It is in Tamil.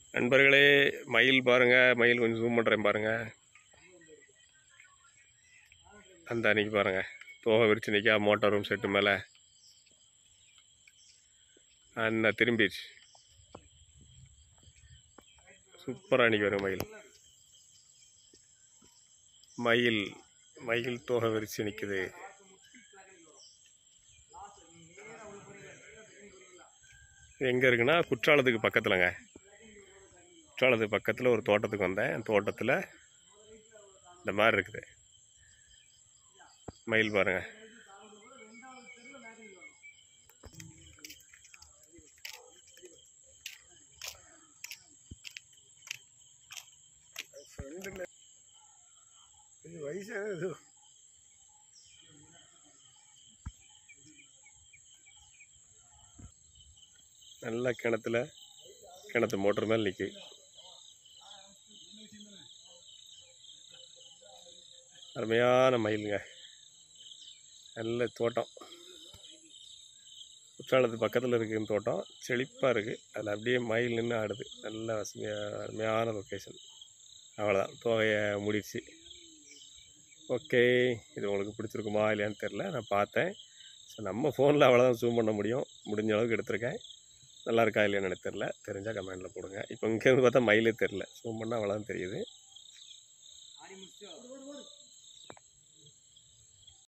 நண்பர்களே மயில் பாருங்க மயில் கொஞ்சம் ஜூம் பண்ணுறேன் பாருங்க அந்த அன்னைக்கு பாருங்க தோகை விரிச்சு நிற்கா மோட்டார் ரூம் செட்டு மேலே அந்த திரும்பிடுச்சு சூப்பராக அன்னைக்கு வரும் மயில் மயில் மயில் தோகை விரிச்சு நிற்குது இது எங்கே இருக்குன்னா குற்றாலத்துக்கு பக்கத்துலங்க குற்றாலத்துக்கு பக்கத்தில் ஒரு தோட்டத்துக்கு வந்தேன் அந்த தோட்டத்தில் இந்த மாதிரி இருக்குது மயில் பாருங்க இது வயசான இது நல்ல கிணத்துல கிணத்து மோட்டர் மேலே நிற்கி அருமையான மயிலுங்க நல்ல தோட்டம் குற்றாலத்து பக்கத்தில் இருக்கு இந்த தோட்டம் செழிப்பாக இருக்குது அதில் அப்படியே மயில் நின்று ஆடுது நல்ல வசதியாக அருமையான லொக்கேஷன் அவ்வளோதான் தோகையை முடிச்சு ஓகே இது உங்களுக்கு பிடிச்சிருக்குமா இல்லையான்னு தெரில நான் பார்த்தேன் ஸோ நம்ம ஃபோனில் அவ்வளோதான் ஜூம் பண்ண முடியும் முடிஞ்ச அளவுக்கு எடுத்திருக்கேன் நல்லா இருக்கா இல்லையான்னு எனக்கு தெரில தெரிஞ்சால் கமெண்டில் போடுங்க இப்போ இங்கேருந்து பார்த்தா மயிலே தெரில ஜூம் பண்ணால் அவ்வளோதான் தெரியுது